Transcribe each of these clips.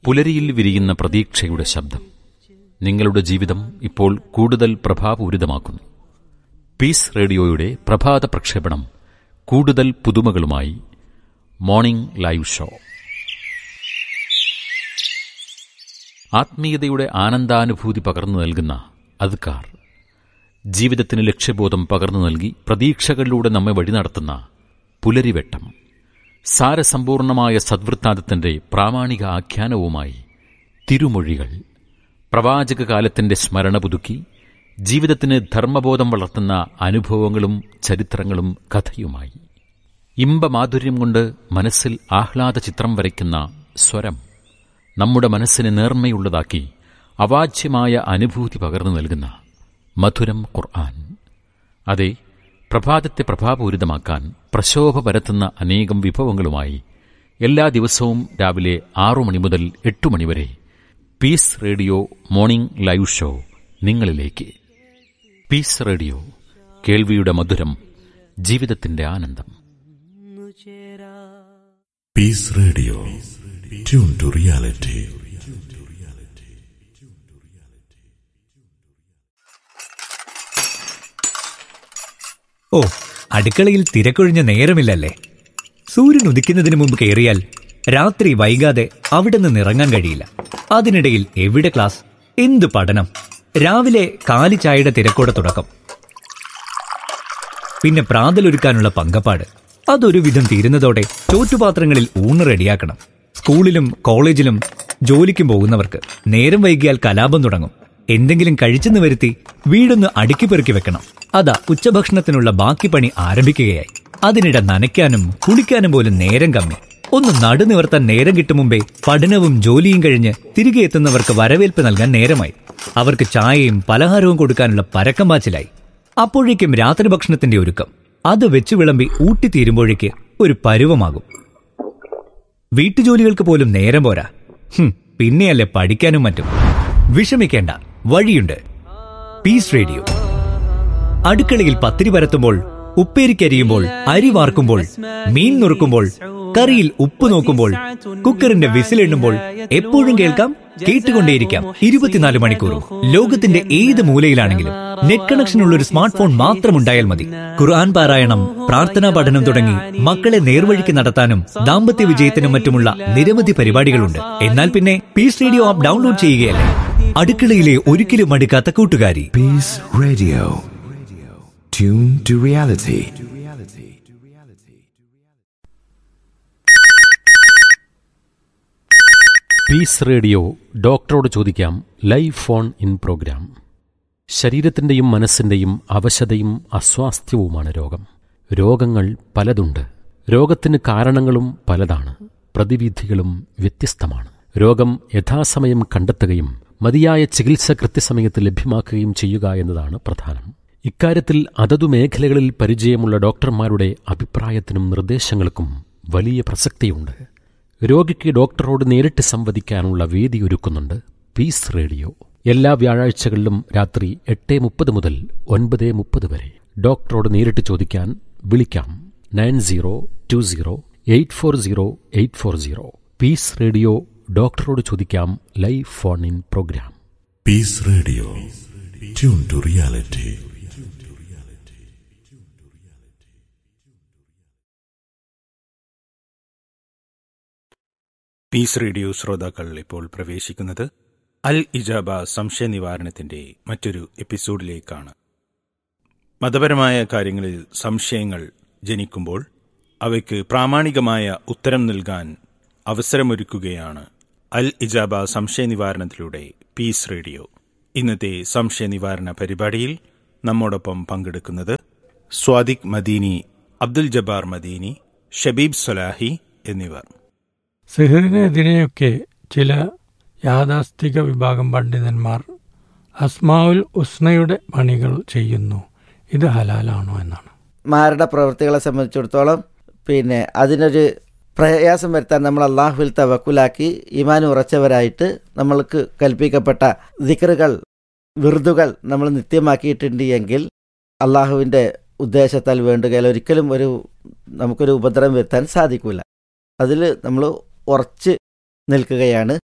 പുലരിയിൽ വിരിയുന്ന പ്രതീക്ഷയുടെ ശബ്ദം നിങ്ങളുടെ ജീവിതം ഇപ്പോൾ കൂടുതൽ പ്രഭാപൂരിതമാക്കുന്നു പീസ് റേഡിയോയുടെ പ്രഭാത പ്രക്ഷേപണം കൂടുതൽ പുതുമകളുമായി മോർണിംഗ് ലൈവ് ഷോ ആത്മീയതയുടെ ആനന്ദാനുഭൂതി പകർന്നു നൽകുന്ന അദ്കാർ ജീവിതത്തിന് ലക്ഷ്യബോധം പകർന്നു നൽകി പ്രതീക്ഷകളിലൂടെ നമ്മെ വഴി നടത്തുന്ന പുലരിവെട്ടം സാരസമ്പൂർണമായ സദ്വൃത്താന്തത്തിന്റെ പ്രാമാണിക ആഖ്യാനവുമായി തിരുമൊഴികൾ പ്രവാചക കാലത്തിന്റെ സ്മരണ പുതുക്കി ജീവിതത്തിന് ധർമ്മബോധം വളർത്തുന്ന അനുഭവങ്ങളും ചരിത്രങ്ങളും കഥയുമായി ഇമ്പമാധുര്യം കൊണ്ട് മനസ്സിൽ ആഹ്ലാദ ചിത്രം വരയ്ക്കുന്ന സ്വരം നമ്മുടെ മനസ്സിനെ നേർമ്മയുള്ളതാക്കി അവാച്യമായ അനുഭൂതി പകർന്നു നൽകുന്ന മധുരം ഖുർആൻ അതെ പ്രഭാതത്തെ പ്രഭാപൂരിതമാക്കാൻ പ്രശോഭ പരത്തുന്ന അനേകം വിഭവങ്ങളുമായി എല്ലാ ദിവസവും രാവിലെ ആറു മണി മുതൽ എട്ടു മണിവരെ peace radio morning live show നിങ്ങളിലേക്ക് പീസ് റേഡിയോ കേൾവിയുടെ മധുരം ജീവിതത്തിന്റെ ആനന്ദം Peace Radio. Tune to reality. ഓ അടുക്കളയിൽ തിരക്കൊഴിഞ്ഞ നേരമില്ലല്ലേ സൂര്യൻ ഉദിക്കുന്നതിന് മുമ്പ് കയറിയാൽ രാത്രി വൈകാതെ അവിടെ നിന്ന് ഇറങ്ങാൻ കഴിയില്ല അതിനിടയിൽ എവിടെ ക്ലാസ് എന്ത് പഠനം രാവിലെ കാലി ചായയുടെ തിരക്കോടെ തുടക്കം പിന്നെ പ്രാതലൊരുക്കാനുള്ള പങ്കപ്പാട് അതൊരു വിധം തീരുന്നതോടെ ചോറ്റുപാത്രങ്ങളിൽ ഊണ് റെഡിയാക്കണം സ്കൂളിലും കോളേജിലും ജോലിക്കും പോകുന്നവർക്ക് നേരം വൈകിയാൽ കലാപം തുടങ്ങും എന്തെങ്കിലും കഴിച്ചെന്ന് വരുത്തി വീടൊന്ന് അടുക്കി പെറുക്കി വെക്കണം അതാ ഉച്ചഭക്ഷണത്തിനുള്ള ബാക്കി പണി ആരംഭിക്കുകയായി അതിനിടെ നനയ്ക്കാനും കുളിക്കാനും പോലും നേരം കമ്മി ഒന്ന് നടുനിവർത്താൻ നേരം കിട്ടും മുമ്പേ പഠനവും ജോലിയും കഴിഞ്ഞ് തിരികെ എത്തുന്നവർക്ക് വരവേൽപ്പ് നൽകാൻ നേരമായി അവർക്ക് ചായയും പലഹാരവും കൊടുക്കാനുള്ള പരക്കം പാച്ചിലായി അപ്പോഴേക്കും രാത്രി ഭക്ഷണത്തിന്റെ ഒരുക്കം അത് വെച്ച് വിളമ്പി ഊട്ടിത്തീരുമ്പോഴേക്ക് ഒരു പരുവമാകും വീട്ടുജോലികൾക്ക് പോലും നേരം പോരാ ഹും, പിന്നെയല്ലേ പഠിക്കാനും മറ്റും വിഷമിക്കേണ്ട വഴിയുണ്ട് പീസ് റേഡിയോ അടുക്കളയിൽ പത്തിരി പരത്തുമ്പോൾ ഉപ്പേരിക്കരിയുമ്പോൾ അരി വാർക്കുമ്പോൾ മീൻ നുറുക്കുമ്പോൾ കറിയിൽ ഉപ്പ് നോക്കുമ്പോൾ കുക്കറിന്റെ വിസിലെണ്ണുമ്പോൾ എപ്പോഴും കേൾക്കാം കേട്ടുകൊണ്ടേയിരിക്കാം ഇരുപത്തിനാല് മണിക്കൂറും ലോകത്തിന്റെ ഏത് മൂലയിലാണെങ്കിലും നെറ്റ് കണക്ഷൻ ഉള്ള ഒരു സ്മാർട്ട് ഫോൺ മാത്രം ഉണ്ടായാൽ മതി ഖുർആൻ പാരായണം പ്രാർത്ഥനാ പഠനം തുടങ്ങി മക്കളെ നേർവഴിക്ക് നടത്താനും ദാമ്പത്യ വിജയത്തിനും മറ്റുമുള്ള നിരവധി പരിപാടികളുണ്ട് എന്നാൽ പിന്നെ പീസ് റേഡിയോ ആപ്പ് ഡൗൺലോഡ് ചെയ്യുകയല്ലേ അടുക്കളയിലെ ഒരിക്കലും അടുക്കാത്ത കൂട്ടുകാരി Peace Radio. Tune to reality. Peace radio ഡോക്ടറോട് ചോദിക്കാം ലൈവ് ഫോൺ ഇൻ പ്രോഗ്രാം ശരീരത്തിന്റെയും മനസ്സിന്റെയും അവശതയും അസ്വാസ്ഥ്യവുമാണ് രോഗം രോഗങ്ങൾ പലതുണ്ട് രോഗത്തിന് കാരണങ്ങളും പലതാണ് പ്രതിവിധികളും വ്യത്യസ്തമാണ് രോഗം യഥാസമയം കണ്ടെത്തുകയും മതിയായ ചികിത്സ കൃത്യസമയത്ത് ലഭ്യമാക്കുകയും ചെയ്യുക എന്നതാണ് പ്രധാനം ഇക്കാര്യത്തിൽ അതതു മേഖലകളിൽ പരിചയമുള്ള ഡോക്ടർമാരുടെ അഭിപ്രായത്തിനും നിർദ്ദേശങ്ങൾക്കും വലിയ പ്രസക്തിയുണ്ട് രോഗിക്ക് ഡോക്ടറോട് നേരിട്ട് സംവദിക്കാനുള്ള വേദി ഒരുക്കുന്നുണ്ട് പീസ് റേഡിയോ എല്ലാ വ്യാഴാഴ്ചകളിലും രാത്രി എട്ട് മുപ്പത് മുതൽ ഒൻപത് മുപ്പത് വരെ ഡോക്ടറോട് നേരിട്ട് ചോദിക്കാൻ വിളിക്കാം nine zero two zero eight four zero eight four zero peace radio ഡോക്ടറോട് ചോദിക്കാം live phone in programme Peace Radio. Tune to reality. Peace radio ശ്രോതാക്കൾ ഇപ്പോൾ പ്രവേശിക്കുന്നത് അൽ ഇജാബ സംശയ നിവാരണത്തിന്റെ മറ്റൊരു എപ്പിസോഡിലേക്കാണ് മതപരമായ കാര്യങ്ങളിൽ സംശയങ്ങൾ ജനിക്കുമ്പോൾ അവയ്ക്ക് പ്രാമാണികമായ ഉത്തരം നൽകാൻ അവസരമൊരുക്കുകയാണ് അൽ ഇജാബ സംശയ നിവാരണത്തിലൂടെ പീസ് റേഡിയോ ഇന്നത്തെ സംശയ നിവാരണ പരിപാടിയിൽ നമ്മോടൊപ്പം പങ്കെടുക്കുന്നത് സ്വാദിഖ് മദീനി അബ്ദുൽ ജബ്ബാർ മദീനി ഷബീബ് സൊലാഹി എന്നിവർ സിഹറിനെതിരെയൊക്കെ ചില യാഥാസ്ഥിക വിഭാഗം പണ്ഡിതന്മാർ അസ്മാവുൽ ഉസ്നയുടെ പണികൾ ചെയ്യുന്നു ഇത് ഹലാലാണോ എന്നാണ് മാരുടെ പ്രവൃത്തികളെ സംബന്ധിച്ചിടത്തോളം പിന്നെ അതിനൊരു പ്രയാസം വരുത്താൻ നമ്മൾ അള്ളാഹുവിൽ തവക്കുലാക്കി ഈമാൻ ഉറച്ചവരായിട്ട് നമ്മൾക്ക് കൽപ്പിക്കപ്പെട്ട ദിക്റുകൾ വിറുതുകൾ നമ്മൾ നിത്യമാക്കിയിട്ടുണ്ട് എങ്കിൽ അള്ളാഹുവിൻ്റെ ഉദ്ദേശത്താൽ വേണ്ടുകയിൽ ഒരിക്കലും ഒരു നമുക്കൊരു ഉപദ്രവം വരുത്താൻ സാധിക്കില്ല അതിൽ നമ്മൾ ഉറച്ച് നിൽക്കുകയാണ്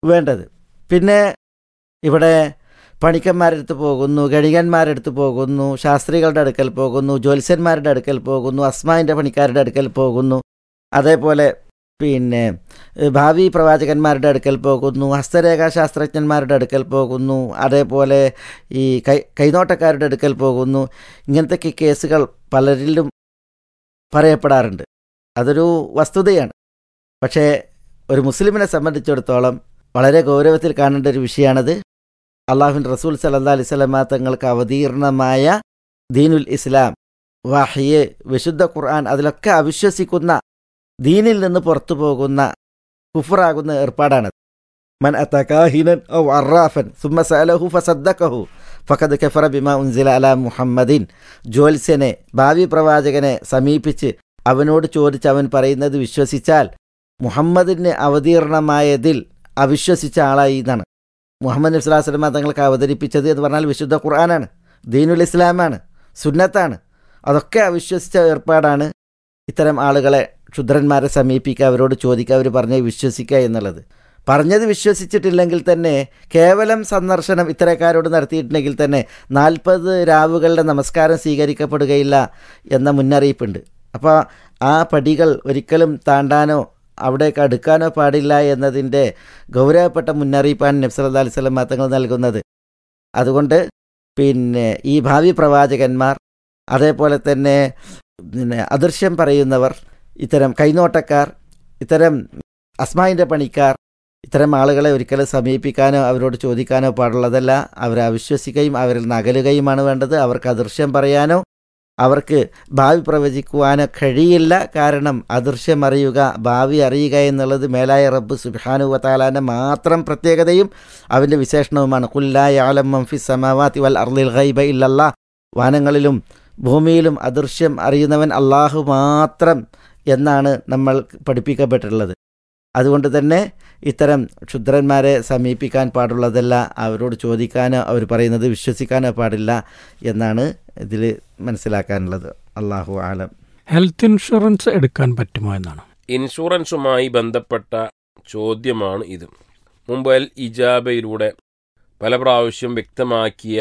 വേണ്ടത് പിന്നെ ഇവിടെ പണിക്കന്മാരടുത്ത് പോകുന്നു ഗണികന്മാരടുത്ത് പോകുന്നു ശാസ്ത്രികളുടെ അടുക്കൽ പോകുന്നു ജ്യോത്സ്യന്മാരുടെ അടുക്കൽ പോകുന്നു അസ്മാവിൻ്റെ പണിക്കാരുടെ അടുക്കൽ പോകുന്നു അതേപോലെ പിന്നെ ഏഹ്, ഭാവി പ്രവാചകന്മാരുടെ അടുക്കൽ പോകുന്നു ഹസ്തരേഖാ ശാസ്ത്രജ്ഞന്മാരുടെ അടുക്കൽ പോകുന്നു അതേപോലെ ഈ കൈ കൈനോട്ടക്കാരുടെ അടുക്കൽ പോകുന്നു ഇങ്ങനത്തെ കേസുകൾ പലരിലും പറയപ്പെടാറുണ്ട് അതൊരു വസ്തുതയാണ് പക്ഷേ ഒരു മുസ്ലിമിനെ സംബന്ധിച്ചിടത്തോളം വളരെ ഗൗരവത്തിൽ കാണേണ്ട ഒരു വിഷയമാണത് അള്ളാഹുവിൻ റസൂൽ സല്ലാ അലിസ്ലാമ തങ്ങൾക്ക് അവതീർണമായ ദീനുൽ ഇസ്ലാം വഹിയ് വിശുദ്ധ ഖുർആൻ അതിലൊക്കെ അവിശ്വസിക്കുന്ന ദീനിൽ നിന്ന് പുറത്തു പോകുന്ന കുഫറാകുന്ന ഏർപ്പാടാണത് മൻ അത്തകാഹിനൻ ഔ അറാഫൻ സുമ്മ സഅലഹു ഫസദ്ദഖഹു ഫഖദ് കഫറ ബിമാ ഉൻസില അല മുഹമ്മദിൻ ജ്യോത്സ്യനെ ഭാവി പ്രവാചകനെ സമീപിച്ച് അവനോട് ചോദിച്ച് അവൻ പറയുന്നത് വിശ്വസിച്ചാൽ മുഹമ്മദിന് അവതീർണമായതിൽ അവിശ്വസിച്ച ആളായി എന്നാണ് മുഹമ്മദ് നബി സ്വലാഹു വസ്ലമ തങ്ങൾക്ക് അവതരിപ്പിച്ചത് എന്ന് പറഞ്ഞാൽ വിശുദ്ധ ഖുർആനാണ് ദീനുൽ ഇസ്ലാമാണ് സുന്നത്താണ് അതൊക്കെ അവിശ്വസിച്ച ഏർപ്പാടാണ് ഇത്തരം ആളുകളെ ക്ഷുദ്രന്മാരെ സമീപിക്കുക അവരോട് ചോദിക്കുക അവർ പറഞ്ഞ് വിശ്വസിക്കുക എന്നുള്ളത് പറഞ്ഞത് വിശ്വസിച്ചിട്ടില്ലെങ്കിൽ തന്നെ കേവലം സന്ദർശനം ഇത്തരക്കാരോട് നടത്തിയിട്ടുണ്ടെങ്കിൽ തന്നെ നാൽപ്പത് രാവുകളുടെ നമസ്കാരം സ്വീകരിക്കപ്പെടുകയില്ല എന്ന മുന്നറിയിപ്പുണ്ട് അപ്പോൾ ആ പടികൾ ഒരിക്കലും താണ്ടാനോ അവിടേക്ക് അടുക്കാനോ പാടില്ല എന്നതിൻ്റെ ഗൗരവപ്പെട്ട മുന്നറിയിപ്പാണ് നബ്സല്ലാ അലൈഹി സ്വലം തങ്ങൾ നൽകുന്നത് അതുകൊണ്ട് പിന്നെ ഈ ഭാവി പ്രവാചകന്മാർ അതേപോലെ തന്നെ പിന്നെ അദൃശ്യം പറയുന്നവർ ഇത്തരം കൈനോട്ടക്കാർ ഇത്തരം അസ്മായിൻ്റെ പണിക്കാർ ഇത്തരം ആളുകളെ ഒരിക്കലും സമീപിക്കാനോ അവരോട് ചോദിക്കാനോ പാടുള്ളതല്ല അവരെ അവിശ്വസിക്കുകയും അവരിൽ നിന്ന് അകലുകയുമാണ് വേണ്ടത് അവർക്ക് അദൃശ്യം പറയാനോ അവർക്ക് ഭാവി പ്രവചിക്കുവാനോ കഴിയില്ല കാരണം അദൃശ്യം അറിയുക ഭാവി അറിയുക എന്നുള്ളത് മേലായ റബ്ബ് സുബാനു വത്താലാൻ്റെ മാത്രം പ്രത്യേകതയും അവൻ്റെ വിശേഷണവുമാണ് കുല്ലായ ആലം മംഫി സമാവാത്തി വൽ അർലിൽ ഖൈബ ഇല്ലല്ലാ വാനങ്ങളിലും ഭൂമിയിലും അദൃശ്യം അറിയുന്നവൻ അള്ളാഹു മാത്രം എന്നാണ് നമ്മൾ പഠിപ്പിക്കപ്പെട്ടിട്ടുള്ളത് അതുകൊണ്ട് തന്നെ ഇത്തരം ക്ഷുദ്രന്മാരെ സമീപിക്കാൻ പാടുള്ളതല്ല അവരോട് ചോദിക്കാനോ അവർ പറയുന്നത് വിശ്വസിക്കാനോ പാടില്ല എന്നാണ് ഇതിൽ മനസ്സിലാക്കാനുള്ളത് അള്ളാഹു ആലം ഹെൽത്ത് ഇൻഷുറൻസ് എടുക്കാൻ പറ്റുമോ എന്നാണ് ഇൻഷുറൻസുമായി ബന്ധപ്പെട്ട ചോദ്യമാണ് ഇത് മുമ്പ് അൽ ഇജാബയിലൂടെ പല പ്രാവശ്യം വ്യക്തമാക്കിയ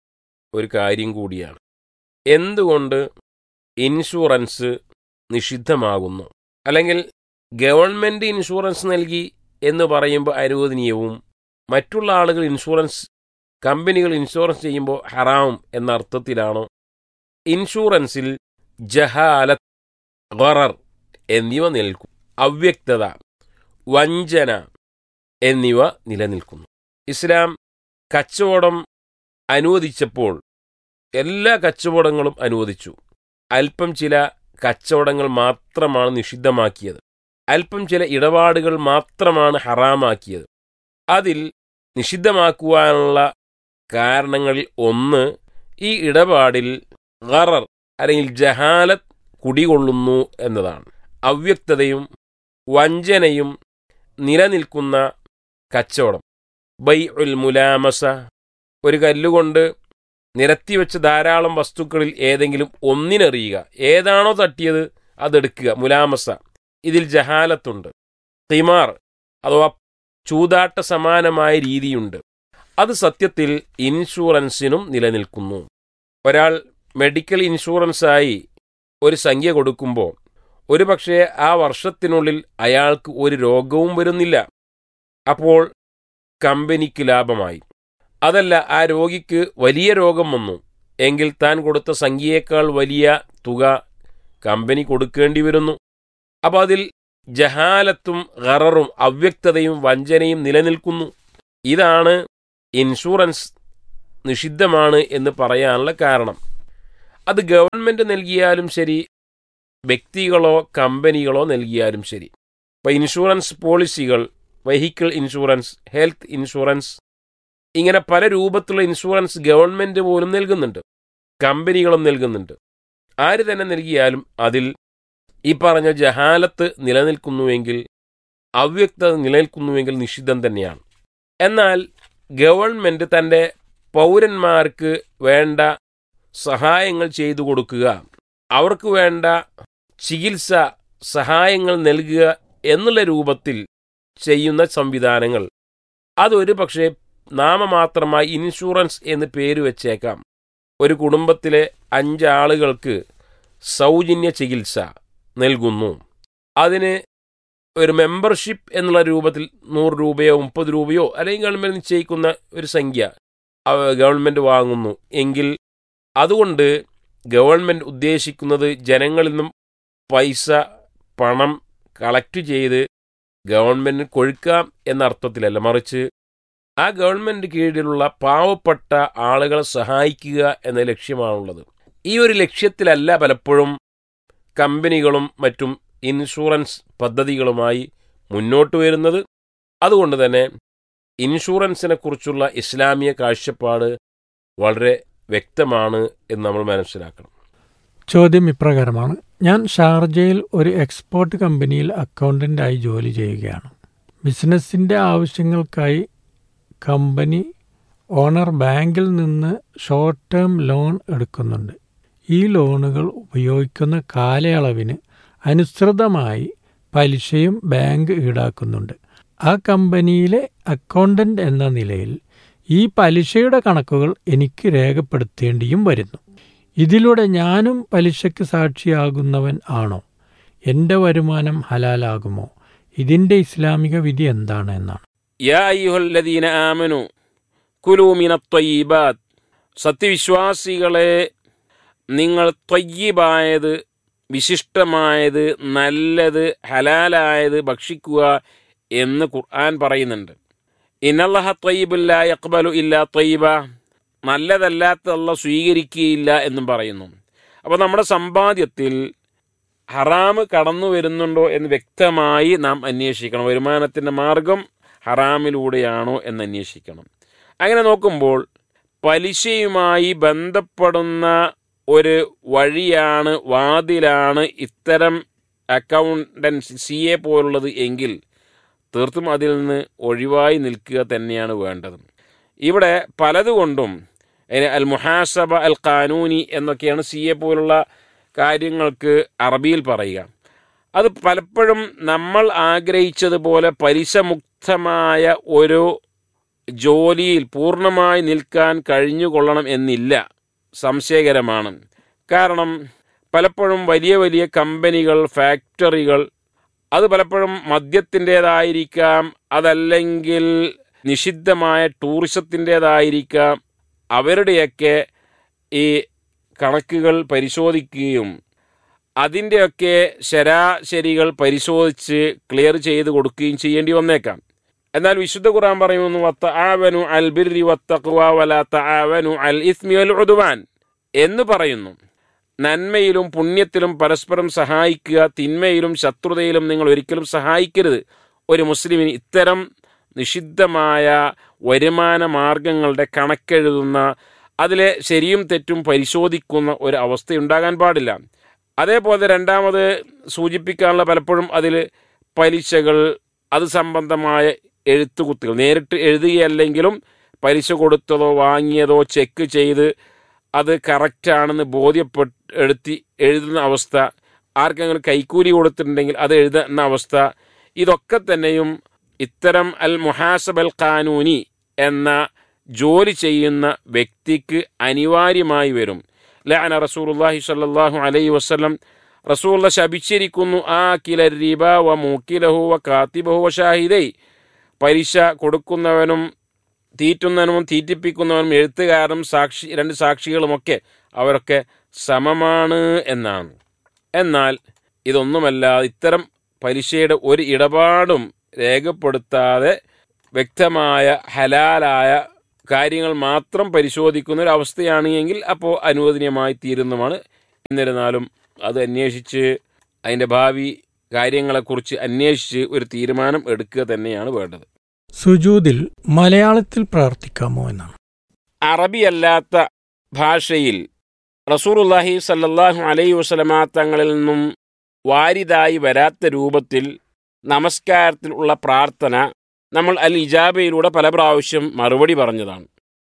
ഒരു കാര്യം കൂടിയാണ് എന്തുകൊണ്ട് ഇൻഷുറൻസ് നിഷിദ്ധമാകുന്നു അല്ലെങ്കിൽ ഗവൺമെൻറ് ഇൻഷുറൻസ് നൽകി എന്ന് പറയുമ്പോൾ അനുവദനീയവും മറ്റുള്ള ആളുകൾ ഇൻഷുറൻസ് കമ്പനികൾ ഇൻഷുറൻസ് ചെയ്യുമ്പോൾ ഹറാം എന്ന അർത്ഥത്തിലാണോ ഇൻഷുറൻസിൽ ജഹാലത്ത് ഗറർ എന്നിവ നിൽക്കും അവ്യക്തത വഞ്ചന എന്നിവ നിലനിൽക്കുന്നു ഇസ്ലാം കച്ചവടം അനുവദിച്ചപ്പോൾ എല്ലാ കച്ചവടങ്ങളും അനുവദിച്ചു അല്പം ചില കച്ചവടങ്ങൾ മാത്രമാണ് നിഷിദ്ധമാക്കിയത് അല്പം ചില ഇടപാടുകൾ മാത്രമാണ് ഹറാമാക്കിയത് അതിൽ നിഷിദ്ധമാക്കുവാനുള്ള കാരണങ്ങളിൽ ഒന്ന് ഈ ഇടപാടിൽ ഗറർ അല്ലെങ്കിൽ ജഹാലത്ത് കുടികൊള്ളുന്നു എന്നതാണ് അവ്യക്തതയും വഞ്ചനയും നിലനിൽക്കുന്ന കച്ചവടം ബൈ ഉൽ മുലാമസ ഒരു കല്ലുകൊണ്ട് നിരത്തിവെച്ച ധാരാളം വസ്തുക്കളിൽ ഏതെങ്കിലും ഒന്നിനെറിയുക ഏതാണോ തട്ടിയത് അതെടുക്കുക മുലാമസ ഇതിൽ ജഹാലത്തുണ്ട് തിമാർ അഥവാ ചൂതാട്ട സമാനമായ രീതിയുണ്ട് അത് സത്യത്തിൽ ഇൻഷുറൻസിനും നിലനിൽക്കുന്നു ഒരാൾ മെഡിക്കൽ ഇൻഷുറൻസായി ഒരു സംഖ്യ കൊടുക്കുമ്പോൾ ഒരു പക്ഷേ ആ വർഷത്തിനുള്ളിൽ അയാൾക്ക് ഒരു രോഗവും വരുന്നില്ല അപ്പോൾ കമ്പനിക്ക് ലാഭമായി അതല്ല ആ രോഗിക്ക് വലിയ രോഗം വന്നു എങ്കിൽ താൻ കൊടുത്ത സംഖ്യയേക്കാൾ വലിയ തുക കമ്പനി കൊടുക്കേണ്ടി വരുന്നു അപ്പോൾ അതിൽ ജഹാലത്തും ഗററും അവ്യക്തതയും വഞ്ചനയും നിലനിൽക്കുന്നു ഇതാണ് ഇൻഷുറൻസ് നിഷിദ്ധമാണ് എന്ന് പറയാനുള്ള കാരണം അത് ഗവൺമെൻറ് നൽകിയാലും ശരി വ്യക്തികളോ കമ്പനികളോ നൽകിയാലും ശരി ഇപ്പോൾ ഇൻഷുറൻസ് പോളിസികൾ വെഹിക്കിൾ ഇൻഷുറൻസ് ഹെൽത്ത് ഇൻഷുറൻസ് ഇങ്ങനെ പല രൂപത്തിലുള്ള ഇൻഷുറൻസ് ഗവൺമെൻറ് പോലും നൽകുന്നുണ്ട് കമ്പനികളും നൽകുന്നുണ്ട് ആര് തന്നെ നൽകിയാലും അതിൽ ഈ പറഞ്ഞ ജഹാലത്ത് നിലനിൽക്കുന്നുവെങ്കിൽ അവ്യക്തത നിലനിൽക്കുന്നുവെങ്കിൽ നിഷിദ്ധം തന്നെയാണ് എന്നാൽ ഗവൺമെൻറ് തൻ്റെ പൗരന്മാർക്ക് വേണ്ട സഹായങ്ങൾ ചെയ്തു കൊടുക്കുക അവർക്ക് വേണ്ട ചികിത്സ സഹായങ്ങൾ നൽകുക എന്നുള്ള രൂപത്തിൽ ചെയ്യുന്ന സംവിധാനങ്ങൾ അതൊരു പക്ഷേ നാമമാത്രമായി ഇൻഷുറൻസ് എന്ന് പേര് വെച്ചേക്കാം ഒരു കുടുംബത്തിലെ അഞ്ചാളുകൾക്ക് സൗജന്യ ചികിത്സ നൽകുന്നു അതിന് ഒരു മെമ്പർഷിപ്പ് എന്നുള്ള രൂപത്തിൽ നൂറ് രൂപയോ മുപ്പത് രൂപയോ അല്ലെങ്കിൽ ഗവൺമെൻറ് നിശ്ചയിക്കുന്ന ഒരു സംഖ്യ അവ- ഗവൺമെൻറ് വാങ്ങുന്നു എങ്കിൽ അതുകൊണ്ട് ഗവൺമെൻറ് ഉദ്ദേശിക്കുന്നത് ജനങ്ങളിൽ നിന്നും പൈസ പണം കളക്ട് ചെയ്ത് ഗവൺമെൻറ്റിന് കൊഴുക്കാം എന്ന അർത്ഥത്തിലല്ല മറിച്ച് ആ ഗവൺമെൻറ് കീഴിലുള്ള പാവപ്പെട്ട ആളുകളെ സഹായിക്കുക എന്ന ലക്ഷ്യമാണുള്ളത് ഈ ഒരു ലക്ഷ്യത്തിലല്ല പലപ്പോഴും കമ്പനികളും മറ്റും ഇൻഷുറൻസ് പദ്ധതികളുമായി മുന്നോട്ട് വരുന്നത് അതുകൊണ്ട് തന്നെ ഇൻഷുറൻസിനെ കുറിച്ചുള്ള ഇസ്ലാമിക കാഴ്ചപ്പാട് വളരെ വ്യക്തമാണ് എന്ന് നമ്മൾ മനസ്സിലാക്കണം ചോദ്യം ഇപ്രകാരമാണ് ഞാൻ ഷാർജയിൽ ഒരു എക്സ്പോർട്ട് കമ്പനിയിൽ അക്കൗണ്ടൻ്റായി ജോലി ചെയ്യുകയാണ് ബിസിനസ്സിൻ്റെ ആവശ്യങ്ങൾക്കായി കമ്പനി ഓണർ ബാങ്കിൽ നിന്ന് ഷോർട്ട് ടേം ലോൺ എടുക്കുന്നുണ്ട് ഈ ലോണുകൾ ഉപയോഗിക്കുന്ന കാലയളവിന് അനുസൃതമായി പലിശയും ബാങ്ക് ഈടാക്കുന്നുണ്ട് ആ കമ്പനിയിലെ അക്കൗണ്ടൻ്റ് എന്ന നിലയിൽ ഈ പലിശയുടെ കണക്കുകൾ എനിക്ക് രേഖപ്പെടുത്തേണ്ടിയും വരുന്നു ഇതിലൂടെ ഞാനും പലിശയ്ക്ക് സാക്ഷിയാകുന്നവൻ ആണോ എൻ്റെ വരുമാനം ഹലാലാകുമോ ഇതിൻ്റെ ഇസ്ലാമിക വിധി എന്താണ് എന്നാണ് യാ അയ്യുഹല്ലദീന ആമനു കുലൂ മിന ത്വയ്യിബാത്ത് സത്യവിശ്വാസികളെ നിങ്ങൾ ത്വയ്യിബായത് വിശിഷ്ടമായത് നല്ലത് ഹലാലായത് ഭക്ഷിക്കുക എന്ന് ഖുർആൻ പറയുന്നുണ്ട് ഇന്നല്ലഹ ത്വയ്യിബുല്ല യക്ബലു ഇല്ല ത്വയ്യിബ നല്ലതല്ലാത്ത അല്ല സ്വീകരിക്കുകയില്ല എന്നും പറയുന്നു അപ്പോൾ നമ്മുടെ സമ്പാദ്യത്തിൽ ഹറാമ് കടന്നു വരുന്നുണ്ടോ എന്ന് വ്യക്തമായി നാം അന്വേഷിക്കണം വരുമാനത്തിൻ്റെ മാർഗം ഹറാമിലൂടെയാണോ എന്ന് അന്വേഷിക്കണം അങ്ങനെ നോക്കുമ്പോൾ പലിശയുമായി ബന്ധപ്പെടുന്ന ഒരു വഴിയാണ് വാതിലാണ് ഇത്തരം അക്കൗണ്ടൻസി സി എ പോലുള്ളത് എങ്കിൽ തീർത്തും അതിൽ നിന്ന് ഒഴിവായി നിൽക്കുക തന്നെയാണ് വേണ്ടത് ഇവിടെ പലതുകൊണ്ടും അതിന് അൽ മുഹാസബ അൽ ഖാനൂനി എന്നൊക്കെയാണ് സി എ പോലുള്ള കാര്യങ്ങൾക്ക് അറബിയിൽ പറയുക അത് പലപ്പോഴും നമ്മൾ ആഗ്രഹിച്ചതുപോലെ പലിശമുക്തമായ ഒരു ജോലിയിൽ പൂർണ്ണമായി നിൽക്കാൻ കഴിഞ്ഞുകൊള്ളണം എന്നില്ല സംശയകരമാണ് കാരണം പലപ്പോഴും വലിയ വലിയ കമ്പനികൾ ഫാക്ടറികൾ അത് പലപ്പോഴും മദ്യത്തിൻ്റേതായിരിക്കാം അതല്ലെങ്കിൽ നിഷിദ്ധമായ ടൂറിസത്തിൻ്റേതായിരിക്കാം അവരുടെയൊക്കെ ഈ കണക്കുകൾ പരിശോധിക്കുകയും അതിൻ്റെയൊക്കെ ശരാശരികൾ പരിശോധിച്ച് ക്ലിയർ ചെയ്ത് കൊടുക്കുകയും ചെയ്യേണ്ടി വന്നേക്കാം എന്നാൽ വിശുദ്ധ ഖുർആൻ പറയുന്നു വത്ത ആവനു അൽ ബിർരി വത്തഖ്വ വലാത്ത ആവനു അൽ ഇസ്മി അൽ ഉദ്വാൻ എന്ന് പറയുന്നു നന്മയിലും പുണ്യത്തിലും പരസ്പരം സഹായിക്കുക തിന്മയിലും ശത്രുതയിലും നിങ്ങൾ ഒരിക്കലും സഹായിക്കരുത് ഒരു മുസ്ലിമിന് ഇത്തരം നിഷിദ്ധമായ വരുമാന മാർഗങ്ങളുടെ കണക്കെഴുതുന്ന അതിലെ ശരിയും തെറ്റും പരിശോധിക്കുന്ന ഒരു അവസ്ഥയുണ്ടാകാൻ പാടില്ല അതേപോലെ രണ്ടാമത് സൂചിപ്പിക്കാനുള്ള പലപ്പോഴും അതിൽ പലിശകൾ അത് സംബന്ധമായ എഴുത്തുകുത്തുകൾ നേരിട്ട് എഴുതുകയല്ലെങ്കിലും പലിശ കൊടുത്തതോ വാങ്ങിയതോ ചെക്ക് ചെയ്ത് അത് കറക്റ്റാണെന്ന് ബോധ്യപ്പെട്ട് എടുത്തി എഴുതുന്ന അവസ്ഥ ആർക്കെങ്കിലും കൈക്കൂലി കൊടുത്തിട്ടുണ്ടെങ്കിൽ അത് എഴുതുന്ന അവസ്ഥ ഇതൊക്കെ തന്നെയും ഇത്തരം അൽ മുഹാസബൽ ഖാനൂനി എന്ന ജോലി ചെയ്യുന്ന വ്യക്തിക്ക് അനിവാര്യമായി വരും ലഅന റസൂലുള്ളാഹി സ്വല്ലല്ലാഹു അലൈഹി വസല്ലം റസൂള്ള ശപിച്ചിരിക്കുന്നു ആ കില റിബ വ മൂക്കിലഹു വ കാത്തിബഹു വ ഷാഹിദൈ പലിശ കൊടുക്കുന്നവനും തീറ്റുന്നവനും തീറ്റിപ്പിക്കുന്നവനും എഴുത്തുകാരനും സാക്ഷി രണ്ട് സാക്ഷികളുമൊക്കെ അവരൊക്കെ സമമാണ് എന്നാണ് എന്നാൽ ഇതൊന്നുമല്ല ഇത്തരം പലിശയുടെ ഒരു ഇടപാടും രേഖപ്പെടുത്താതെ വ്യക്തമായ ഹലാലായ കാര്യങ്ങൾ മാത്രം പരിശോധിക്കുന്ന ഒരു അവസ്ഥയാണ് എങ്കിൽ അപ്പോൾ അനുവദനീയമായി തീരുന്നതുമാണ് എന്നിരുന്നാലും അത് അന്വേഷിച്ച് അതിൻ്റെ ഭാവി കാര്യങ്ങളെക്കുറിച്ച് അന്വേഷിച്ച് ഒരു തീരുമാനം എടുക്കുക തന്നെയാണ് വേണ്ടത് സുജൂദിൽ മലയാളത്തിൽ പ്രാർത്ഥിക്കാമോ എന്നാണ് അറബിയല്ലാത്ത ഭാഷയിൽ റസൂറുല്ലാഹി സല്ലല്ലാഹു അലൈഹി വസല്ലമ തങ്ങളിൽ നിന്നും വാരിതായി വരാത്ത രൂപത്തിൽ നമസ്കാരത്തിലുള്ള പ്രാർത്ഥന നമ്മൾ അൽ ഇജാബയിലൂടെ പല പ്രാവശ്യം മറുപടി പറഞ്ഞതാണ്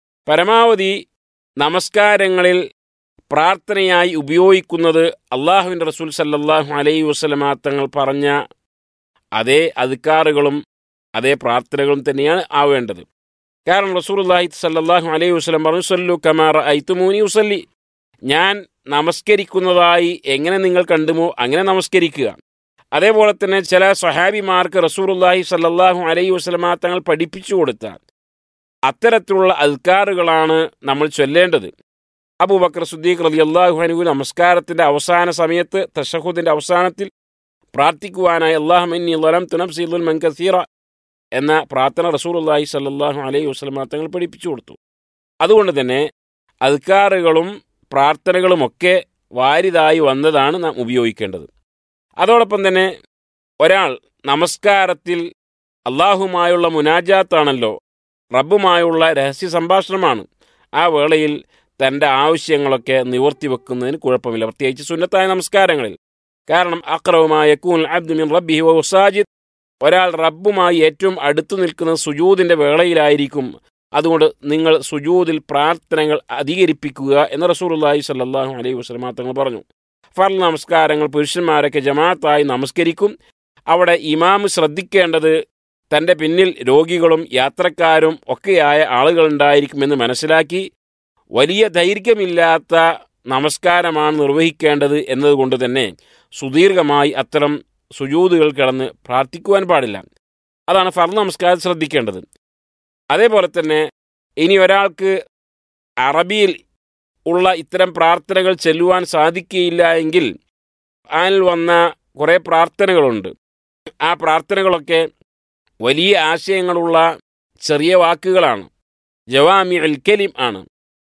പരമാവധി നമസ്കാരങ്ങളിൽ പ്രാർത്ഥനയായി ഉപയോഗിക്കുന്നത് അള്ളാഹുവിൻ്റെ റസൂൽ സല്ലല്ലാഹു അലൈഹി വസല്ലമ തങ്ങൾ പറഞ്ഞ അതേ അധികാറുകളും അതേ പ്രാർത്ഥനകളും തന്നെയാണ് ആവേണ്ടത് കാരണം റസൂലുള്ളാഹി സല്ലല്ലാഹു അലൈഹി വസല്ലം പറഞ്ഞു സല്ലു കമാറ ഐത്തുമൂനി ഉസല്ലി ഞാൻ നമസ്കരിക്കുന്നതായി എങ്ങനെ നിങ്ങൾ കണ്ടുമോ അങ്ങനെ നമസ്കരിക്കുക അതേപോലെ തന്നെ ചില സ്വഹാബിമാർക്ക് റസൂലുള്ളാഹി സല്ലല്ലാഹു അലൈഹി വസല്ലമ തങ്ങൾ പഠിപ്പിച്ചു കൊടുത്ത അത്തരത്തിലുള്ള അൽക്കാറുകളാണ് നമ്മൾ ചൊല്ലേണ്ടത് അബൂബക്കർ സുദ്ദീഖ് റലി അള്ളാഹു അനു നമസ്കാരത്തിന്റെ അവസാന സമയത്ത് തഷഹുദിന്റെ അവസാനത്തിൽ പ്രാർത്ഥിക്കുവാനായി അള്ളാഹുമന്നി ലലം തുനബ്സീലുൽ മൻകസീറ എന്ന പ്രാർത്ഥന റസൂലുള്ളാഹി സല്ലല്ലാഹു അലൈഹി വസല്ലമ തങ്ങൾ പഠിപ്പിച്ചു കൊടുത്തു അതുകൊണ്ട് തന്നെ അൽക്കാറുകളും പ്രാർത്ഥനകളുമൊക്കെ വാരിതായി വന്നതാണ് നാം ഉപയോഗിക്കേണ്ടത് അതോടൊപ്പം തന്നെ ഒരാൾ നമസ്കാരത്തിൽ അള്ളാഹുമായുള്ള മുനാജാത്താണല്ലോ റബ്ബുമായുള്ള രഹസ്യ സംഭാഷണമാണ് ആ വേളയിൽ തൻ്റെ ആവശ്യങ്ങളൊക്കെ നിവർത്തി വെക്കുന്നതിന് കുഴപ്പമില്ല പ്രത്യേകിച്ച് സുന്നത്തായ നമസ്കാരങ്ങളിൽ കാരണം അക്രവുമായ കൂൻ അബ്ദുമിൻ റബ്ബി വസാജിദ് ഒരാൾ റബ്ബുമായി ഏറ്റവും അടുത്തു നിൽക്കുന്ന സുജൂദിൻ്റെ വേളയിലായിരിക്കും അതുകൊണ്ട് നിങ്ങൾ സുജൂദിൽ പ്രാർത്ഥനകൾ അധികരിപ്പിക്കുക എന്ന് റസൂലുള്ളാഹി സ്വല്ലല്ലാഹു അലൈഹി വസല്ലമ തങ്ങൾ പറഞ്ഞു ഫർൾ നമസ്കാരങ്ങൾ പുരുഷന്മാരൊക്കെ ജമാഅത്തായി നമസ്കരിക്കും അവിടെ ഇമാം ശ്രദ്ധിക്കേണ്ടത് തൻ്റെ പിന്നിൽ രോഗികളും യാത്രക്കാരും ഒക്കെയായ ആളുകളുണ്ടായിരിക്കുമെന്ന് മനസ്സിലാക്കി വലിയ ദൈർഘ്യമില്ലാത്ത നമസ്കാരമാണ് നിർവഹിക്കേണ്ടത് എന്നതുകൊണ്ട് തന്നെ സുദീർഘമായി അത്തരം സുജൂതുകൾ കിടന്ന് പ്രാർത്ഥിക്കുവാൻ പാടില്ല അതാണ് ഫർദ് നമസ്കാരം ശ്രദ്ധിക്കേണ്ടത് അതേപോലെ തന്നെ ഇനി ഒരാൾക്ക് അറബിയിൽ ഉള്ള ഇത്തരം പ്രാർത്ഥനകൾ ചെല്ലുവാൻ സാധിക്കുകയില്ല എങ്കിൽ അതിൽ വന്ന കുറേ പ്രാർത്ഥനകളുണ്ട് ആ പ്രാർത്ഥനകളൊക്കെ വലിയ ആശയങ്ങളുള്ള ചെറിയ വാക്കുകളാണ് ജവാമി അൽ കലിം ആണ്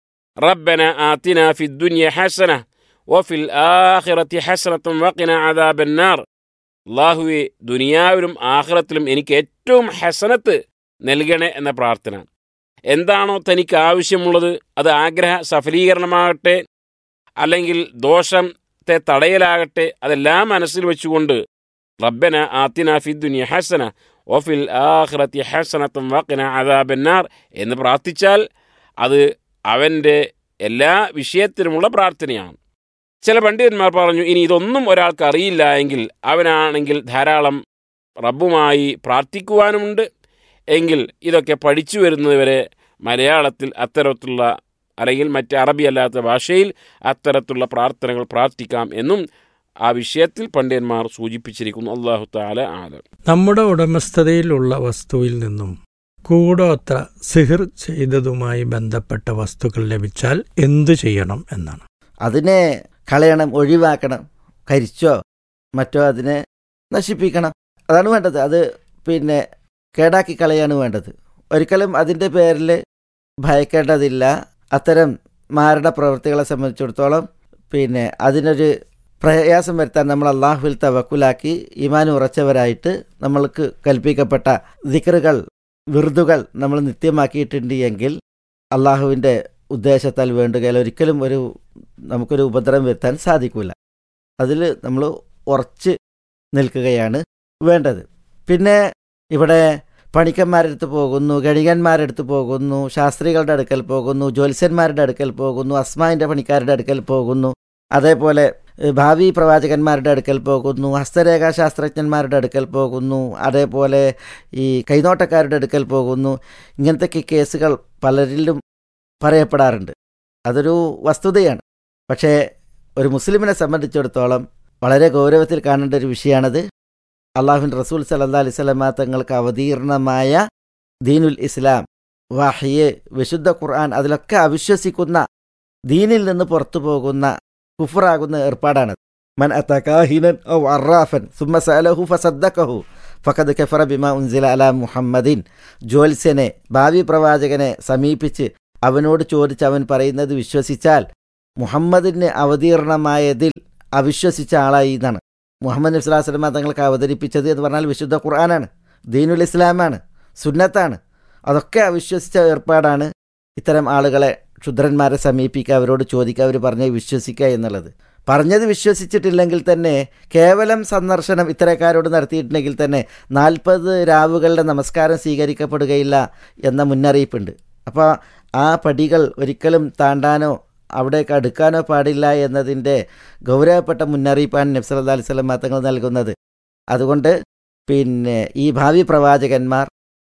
റബ്ബന ആത്തിന ഫി ദുനിയ ഹസന വഫിൽ ആഖിറത്തി ഹസനത്തും വഖിന അദാബന്നാർ അള്ളാഹുവെ ദുനിയാവിലും ആഖിറത്തിലും എനിക്ക് ഏറ്റവും ഹസനത്ത് നൽകണേ എന്ന പ്രാർത്ഥന എന്താണോ തനിക്ക് ആവശ്യമുള്ളത് അത് ആഗ്രഹ സഫലീകരണമാകട്ടെ അല്ലെങ്കിൽ ദോഷത്തെ തടയലാകട്ടെ അതെല്ലാം മനസ്സിൽ വെച്ചുകൊണ്ട് റബ്ബന ആത്തിന ഫി ദുനിയ ഹസന ഒഫിൽ ആഖിറത്തി ഹസനത്തും വഖിന അദാബന്നാർ എന്ന് പ്രാർത്ഥിച്ചാൽ അത് അവൻ്റെ എല്ലാ വിഷയത്തിലുമുള്ള പ്രാർത്ഥനയാണ് ചില പണ്ഡിതന്മാർ പറഞ്ഞു ഇനി ഇതൊന്നും ഒരാൾക്ക് അറിയില്ല എങ്കിൽ അവനാണെങ്കിൽ ധാരാളം റബ്ബുമായി പ്രാർത്ഥിക്കുവാനുമുണ്ട് എങ്കിൽ ഇതൊക്കെ പഠിച്ചു വരുന്നതുവരെ മലയാളത്തിൽ അത്തരത്തിലുള്ള അല്ലെങ്കിൽ മറ്റ് അറബി അല്ലാത്ത ഭാഷയിൽ അത്തരത്തിലുള്ള പ്രാർത്ഥനകൾ പ്രാർത്ഥിക്കാം എന്നും ആ വിഷയത്തിൽ പണ്ഡിതന്മാർ സൂചിപ്പിച്ചിരിക്കുന്നു അള്ളാഹു താല ആലം നമ്മുടെ ഉടമസ്ഥതയിലുള്ള വസ്തുവിൽ നിന്നും കൂടോത്ര സിഹിർ ചെയ്തതുമായി ബന്ധപ്പെട്ട വസ്തുക്കൾ ലഭിച്ചാൽ എന്തു ചെയ്യണം എന്നാണ് അതിനെ കളയണം ഒഴിവാക്കണം കരിച്ചോ മറ്റോ അതിനെ നശിപ്പിക്കണം അതാണ് വേണ്ടത് അത് പിന്നെ കേടാക്കി കളയാണ് വേണ്ടത് ഒരിക്കലും അതിൻ്റെ പേരിൽ ഭയക്കേണ്ടതില്ല അത്തരം മാരണ പ്രവൃത്തികളെ സംബന്ധിച്ചിടത്തോളം പിന്നെ അതിനൊരു പ്രയാസം വരുത്താൻ നമ്മൾ അള്ളാഹുവിൽ തവക്കുലാക്കി ഇമാൻ ഉറച്ചവരായിട്ട് നമ്മൾക്ക് കൽപ്പിക്കപ്പെട്ട ദിക്കറുകൾ വിറുതുകൾ നമ്മൾ നിത്യമാക്കിയിട്ടുണ്ട് എങ്കിൽ അള്ളാഹുവിൻ്റെ ഉദ്ദേശത്താൽ വേണ്ടുകയിൽ ഒരിക്കലും ഒരു നമുക്കൊരു ഉപദ്രവം വരുത്താൻ സാധിക്കില്ല അതിൽ നമ്മൾ ഉറച്ച് നിൽക്കുകയാണ് വേണ്ടത് പിന്നെ ഇവിടെ പണിക്കന്മാരടുത്ത് പോകുന്നു ഗണികന്മാരടുത്ത് പോകുന്നു ശാസ്ത്രികളുടെ അടുക്കൽ പോകുന്നു ജ്യോത്സ്യന്മാരുടെ അടുക്കൽ പോകുന്നു അസ്മാവിൻ്റെ പണിക്കാരുടെ അടുക്കൽ പോകുന്നു അതേപോലെ ഭാവി പ്രവാചകന്മാരുടെ അടുക്കൽ പോകുന്നു ഹസ്തരേഖാ ശാസ്ത്രജ്ഞന്മാരുടെ അടുക്കൽ പോകുന്നു അതേപോലെ ഈ കൈനോട്ടക്കാരുടെ അടുക്കൽ പോകുന്നു ഇങ്ങനത്തെ കേസുകൾ പലരിലും പറയപ്പെടാറുണ്ട് അതൊരു വസ്തുതയാണ് പക്ഷേ ഒരു മുസ്ലിമിനെ സംബന്ധിച്ചിടത്തോളം വളരെ ഗൗരവത്തിൽ കാണേണ്ട ഒരു വിഷയമാണത് അള്ളാഹുൻ റസൂൽ സല്ലാ അലിസ്ലമ തങ്ങൾക്ക് അവതീർണമായ ദീനുൽ ഇസ്ലാം വാഹിയെ വിശുദ്ധ ഖുർആൻ അതിലൊക്കെ അവിശ്വസിക്കുന്ന ദീനിൽ നിന്ന് പുറത്തു പോകുന്ന കുഫറാകുന്ന ഏർപ്പാടാണ് മൻ അത്തകാഹിനൻ ഔ അറാഫൻ സുമ്മ സഅലഹു ഫസദ്ദഖഹു ഫഖദ് കഫറ ബിമ ഉൻസില അല മുഹമ്മദിൻ ജ്യോത്സ്യനെ ഭാവി പ്രവാചകനെ സമീപിച്ച് അവനോട് ചോദിച്ച് അവൻ പറയുന്നത് വിശ്വസിച്ചാൽ മുഹമ്മദിന് അവതീർണമായതിൽ അവിശ്വസിച്ച ആളായി എന്നാണ് മുഹമ്മദ് നബി സ്വലാഹു വസ്ലമ തങ്ങൾക്ക് അവതരിപ്പിച്ചത് എന്ന് പറഞ്ഞാൽ വിശുദ്ധ ഖുർആനാണ് ദീനുൽ ഇസ്ലാമാണ് സുന്നത്താണ് അതൊക്കെ അവിശ്വസിച്ച ഏർപ്പാടാണ് ഇത്തരം ആളുകളെ ക്ഷുദ്രന്മാരെ സമീപിക്കുക അവരോട് ചോദിക്കുക അവർ പറഞ്ഞ് വിശ്വസിക്കുക എന്നുള്ളത് പറഞ്ഞത് വിശ്വസിച്ചിട്ടില്ലെങ്കിൽ തന്നെ കേവലം സന്ദർശനം ഇത്തരക്കാരോട് നടത്തിയിട്ടുണ്ടെങ്കിൽ തന്നെ നാൽപ്പത് രാവുകളുടെ നമസ്കാരം സ്വീകരിക്കപ്പെടുകയില്ല എന്ന മുന്നറിയിപ്പുണ്ട് അപ്പോൾ ആ പടികൾ ഒരിക്കലും താണ്ടാനോ അവിടേക്ക് അടുക്കാനോ പാടില്ല എന്നതിൻ്റെ ഗൗരവപ്പെട്ട മുന്നറിയിപ്പാണ് നബ്സല്ലാ അലൈഹി സ്വലം തങ്ങൾ നൽകുന്നത് അതുകൊണ്ട് പിന്നെ ഈ ഭാവി പ്രവാചകന്മാർ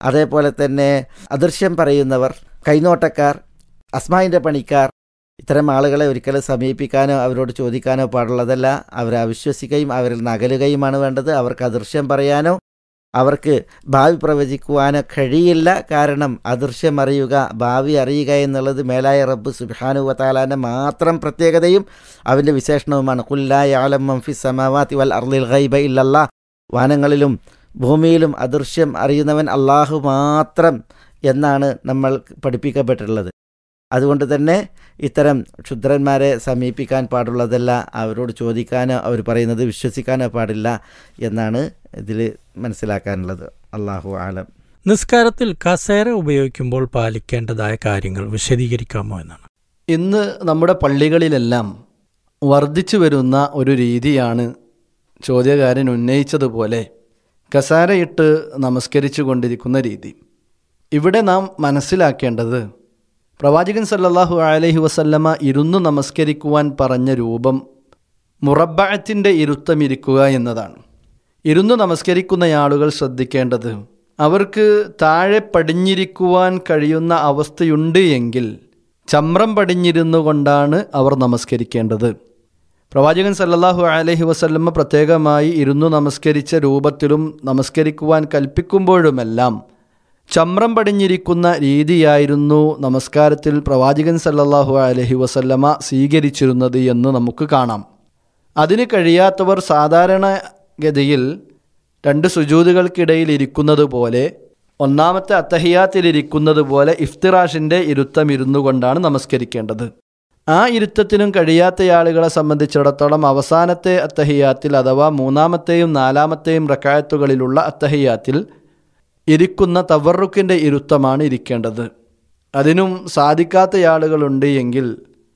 അതേപോലെ തന്നെ അദൃശ്യം പറയുന്നവർ കൈനോട്ടക്കാർ അസ്മായിൻ്റെ പണിക്കാർ ഇത്തരം ആളുകളെ ഒരിക്കലും സമീപിക്കാനോ അവരോട് ചോദിക്കാനോ പാടുള്ളതല്ല അവരെ അവിശ്വസിക്കുകയും അവരിൽ നിന്ന് അകലുകയുമാണ് വേണ്ടത് അവർക്ക് അദൃശ്യം പറയാനോ അവർക്ക് ഭാവി പ്രവചിക്കുവാനോ കഴിയില്ല കാരണം അദൃശ്യം അറിയുക ഭാവി അറിയുക എന്നുള്ളത് മേലായ റബ്ബ് സുബാനുവത്താലാൻ്റെ മാത്രം പ്രത്യേകതയും അവൻ്റെ വിശേഷണവുമാണ് കുല്ലായ ആലം മംഫി സമാവാത്തി വൽ അർലിൽ ഗൈബ ഇല്ലല്ലാ വാനങ്ങളിലും ഭൂമിയിലും അദൃശ്യം അറിയുന്നവൻ അള്ളാഹു മാത്രം എന്നാണ് നമ്മൾ പഠിപ്പിക്കപ്പെട്ടിട്ടുള്ളത് അതുകൊണ്ട് തന്നെ ഇത്തരം ക്ഷുദ്രന്മാരെ സമീപിക്കാൻ പാടുള്ളതല്ല അവരോട് ചോദിക്കാനോ അവർ പറയുന്നത് വിശ്വസിക്കാനോ പാടില്ല എന്നാണ് ഇതിൽ മനസ്സിലാക്കാനുള്ളത് അള്ളാഹു ആലം നിസ്കാരത്തിൽ കസേര ഉപയോഗിക്കുമ്പോൾ പാലിക്കേണ്ടതായ കാര്യങ്ങൾ വിശദീകരിക്കാമോ എന്നാണ് ഇന്ന് നമ്മുടെ പള്ളികളിലെല്ലാം വർദ്ധിച്ചു വരുന്ന ഒരു രീതിയാണ് ചോദ്യകാരൻ ഉന്നയിച്ചതുപോലെ കസാരയിട്ട് നമസ്കരിച്ചു കൊണ്ടിരിക്കുന്ന രീതി ഇവിടെ നാം മനസ്സിലാക്കേണ്ടത് പ്രവാചകൻ സല്ലല്ലാഹു അലൈഹി വസല്ലമ ഇരുന്ന് നമസ്കരിക്കുവാൻ പറഞ്ഞ രൂപം മുറബായത്തിൻ്റെ ഇരുത്തമിരിക്കുക എന്നതാണ് ഇരുന്ന് നമസ്കരിക്കുന്ന ആളുകൾ ശ്രദ്ധിക്കേണ്ടത് അവർക്ക് താഴെ പടിഞ്ഞിരിക്കുവാൻ കഴിയുന്ന അവസ്ഥയുണ്ട് എങ്കിൽ ചമ്രം പടിഞ്ഞിരുന്നു കൊണ്ടാണ് അവർ നമസ്കരിക്കേണ്ടത് പ്രവാചകൻ സല്ലല്ലാഹു അലൈഹി വസല്ലമ്മ പ്രത്യേകമായി ഇരുന്നു നമസ്കരിച്ച രൂപത്തിലും നമസ്കരിക്കുവാൻ കൽപ്പിക്കുമ്പോഴുമെല്ലാം ചമ്രം പടിഞ്ഞിരിക്കുന്ന രീതിയായിരുന്നു നമസ്കാരത്തിൽ പ്രവാചകൻ സല്ലല്ലാഹു അലൈഹി വസല്ലമ സ്വീകരിച്ചിരുന്നത് എന്ന് നമുക്ക് കാണാം അതിന് കഴിയാത്തവർ സാധാരണഗതിയിൽ രണ്ട് സുജൂതുകൾക്കിടയിൽ ഇരിക്കുന്നത് പോലെ ഒന്നാമത്തെ അത്തഹിയാത്തിൽ ഇരിക്കുന്നത് പോലെ ഇഫ്തിറാഷിൻ്റെ ഇരുത്തം ഇരുന്നു കൊണ്ടാണ് നമസ്കരിക്കേണ്ടത് ആ ഇരുത്തത്തിനും കഴിയാത്ത ആളുകളെ സംബന്ധിച്ചിടത്തോളം അവസാനത്തെ അത്തഹിയാത്തിൽ അഥവാ മൂന്നാമത്തെയും നാലാമത്തെയും റക്കായത്തുകളിലുള്ള അത്തഹിയാത്തിൽ ഇരിക്കുന്ന തവറുക്കിൻ്റെ ഇരുത്തമാണ് ഇരിക്കേണ്ടത് അതിനും സാധിക്കാത്ത ആളുകളുണ്ട് എങ്കിൽ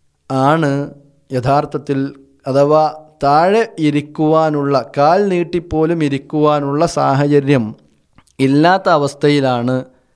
ആണ് യഥാർത്ഥത്തിൽ അഥവാ താഴെ ഇരിക്കുവാനുള്ള കാൽ നീട്ടിപ്പോലും ഇരിക്കുവാനുള്ള സാഹചര്യം ഇല്ലാത്ത അവസ്ഥയിലാണ്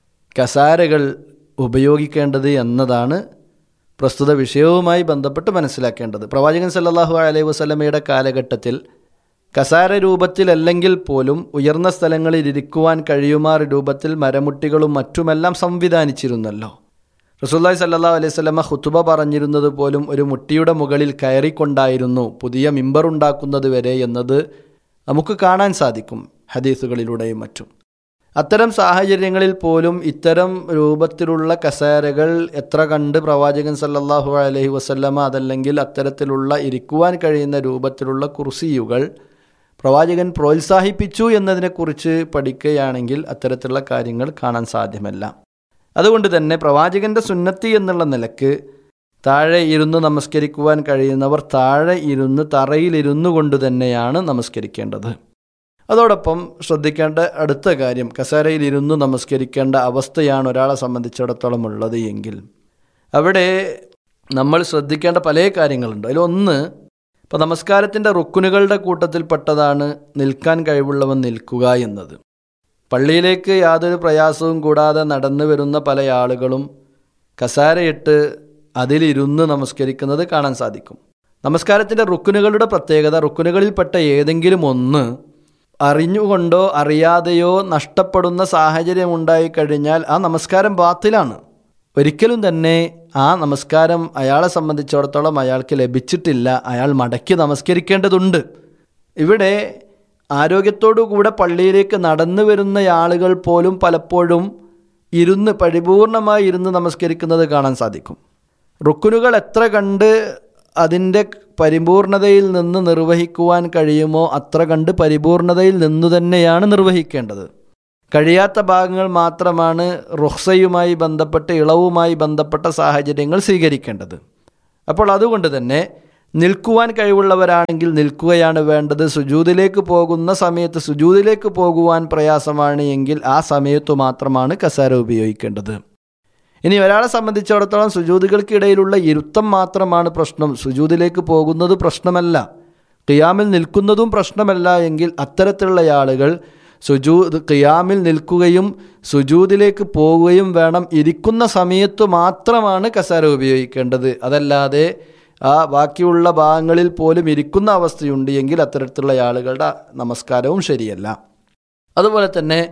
കസാരകൾ ഉപയോഗിക്കേണ്ടത് എന്നതാണ് പ്രസ്തുത വിഷയവുമായി ബന്ധപ്പെട്ട് മനസ്സിലാക്കേണ്ടത് പ്രവാചകൻ സല്ലല്ലാഹു അലൈഹി വസല്ലമയുടെ കാലഘട്ടത്തിൽ കസാര രൂപത്തിലല്ലെങ്കിൽ പോലും ഉയർന്ന സ്ഥലങ്ങളിൽ ഇരിക്കുവാൻ കഴിയുമാർ രൂപത്തിൽ മരമുട്ടികളും മറ്റുമെല്ലാം സംവിധാനിച്ചിരുന്നല്ലോ റസൂല്ലായി സല്ലാ അലൈഹി സ്വലമ ഹുത്തുബ പറഞ്ഞിരുന്നത് പോലും ഒരു മുട്ടിയുടെ മുകളിൽ കയറിക്കൊണ്ടായിരുന്നു പുതിയ മിമ്പർ ഉണ്ടാക്കുന്നത് വരെ എന്നത് നമുക്ക് കാണാൻ സാധിക്കും ഹദീസുകളിലൂടെയും മറ്റും അത്തരം സാഹചര്യങ്ങളിൽ പോലും ഇത്തരം രൂപത്തിലുള്ള കസേരകൾ എത്ര കണ്ട് പ്രവാചകൻ സല്ലല്ലാഹു അലൈഹി വസല്ലമ അതല്ലെങ്കിൽ അത്തരത്തിലുള്ള ഇരിക്കുവാൻ കഴിയുന്ന രൂപത്തിലുള്ള കുർസിയുകൾ പ്രവാചകൻ പ്രോത്സാഹിപ്പിച്ചു എന്നതിനെക്കുറിച്ച് പഠിക്കുകയാണെങ്കിൽ അത്തരത്തിലുള്ള കാര്യങ്ങൾ കാണാൻ സാധ്യമല്ല അതുകൊണ്ട് തന്നെ പ്രവാചകൻ്റെ സുന്നത്തി എന്നുള്ള നിലക്ക് താഴെ ഇരുന്ന് നമസ്കരിക്കുവാൻ കഴിയുന്നവർ താഴെ ഇരുന്ന് തറയിലിരുന്നു കൊണ്ട് തന്നെയാണ് നമസ്കരിക്കേണ്ടത് അതോടൊപ്പം ശ്രദ്ധിക്കേണ്ട അടുത്ത കാര്യം കസേരയിൽ ഇരുന്ന് നമസ്കരിക്കേണ്ട അവസ്ഥയാണ് ഒരാളെ സംബന്ധിച്ചിടത്തോളം ഉള്ളത് എങ്കിൽ അവിടെ നമ്മൾ ശ്രദ്ധിക്കേണ്ട പല കാര്യങ്ങളുണ്ട് അതിലൊന്ന് ഇപ്പോൾ നമസ്കാരത്തിൻ്റെ റുക്കുനുകളുടെ കൂട്ടത്തിൽപ്പെട്ടതാണ് നിൽക്കാൻ കഴിവുള്ളവൻ നിൽക്കുക എന്നത് പള്ളിയിലേക്ക് യാതൊരു പ്രയാസവും കൂടാതെ നടന്നു വരുന്ന പല ആളുകളും കസാരയിട്ട് അതിലിരുന്ന് നമസ്കരിക്കുന്നത് കാണാൻ സാധിക്കും നമസ്കാരത്തിൻ്റെ റുക്കുനുകളുടെ പ്രത്യേകത റുക്കുനുകളിൽപ്പെട്ട ഏതെങ്കിലും ഒന്ന് അറിഞ്ഞുകൊണ്ടോ അറിയാതെയോ നഷ്ടപ്പെടുന്ന സാഹചര്യം ഉണ്ടായിക്കഴിഞ്ഞാൽ ആ നമസ്കാരം ബാത്തിലാണ് ഒരിക്കലും തന്നെ ആ നമസ്കാരം അയാളെ സംബന്ധിച്ചിടത്തോളം അയാൾക്ക് ലഭിച്ചിട്ടില്ല അയാൾ മടക്കി നമസ്കരിക്കേണ്ടതുണ്ട് ഇവിടെ ആരോഗ്യത്തോടുകൂടെ പള്ളിയിലേക്ക് നടന്നു വരുന്ന ആളുകൾ പോലും പലപ്പോഴും ഇരുന്ന് പരിപൂർണമായി ഇരുന്ന് നമസ്കരിക്കുന്നത് കാണാൻ സാധിക്കും റുക്കുനുകൾ എത്ര കണ്ട് അതിൻ്റെ പരിപൂർണതയിൽ നിന്ന് നിർവഹിക്കുവാൻ കഴിയുമോ അത്ര കണ്ട് പരിപൂർണതയിൽ നിന്നു തന്നെയാണ് നിർവഹിക്കേണ്ടത് കഴിയാത്ത ഭാഗങ്ങൾ മാത്രമാണ് റുഹ്സയുമായി ബന്ധപ്പെട്ട് ഇളവുമായി ബന്ധപ്പെട്ട സാഹചര്യങ്ങൾ സ്വീകരിക്കേണ്ടത് അപ്പോൾ അതുകൊണ്ട് തന്നെ നിൽക്കുവാൻ കഴിവുള്ളവരാണെങ്കിൽ നിൽക്കുകയാണ് വേണ്ടത് സുജൂതിലേക്ക് പോകുന്ന സമയത്ത് സുജൂതിലേക്ക് പോകുവാൻ പ്രയാസമാണ് എങ്കിൽ ആ സമയത്തു മാത്രമാണ് കസാര ഉപയോഗിക്കേണ്ടത് ഇനി ഒരാളെ സംബന്ധിച്ചിടത്തോളം സുജൂതികൾക്കിടയിലുള്ള ഇരുത്തം മാത്രമാണ് പ്രശ്നം സുജൂതിലേക്ക് പോകുന്നത് പ്രശ്നമല്ല ഖിയാമിൽ നിൽക്കുന്നതും പ്രശ്നമല്ല എങ്കിൽ അത്തരത്തിലുള്ള ആളുകൾ സുജൂദ് ഖിയാമിൽ നിൽക്കുകയും സുജൂദിലേക്ക് പോവുകയും വേണം ഇരിക്കുന്ന സമയത്ത് മാത്രമാണ് കസാര ഉപയോഗിക്കേണ്ടത് അതല്ലാതെ ആ ബാക്കിയുള്ള ഭാഗങ്ങളിൽ പോലും ഇരിക്കുന്ന അവസ്ഥയുണ്ട് എങ്കിൽ അത്തരത്തിലുള്ള ആളുകളുടെ നമസ്കാരവും ശരിയല്ല അതുപോലെ തന്നെ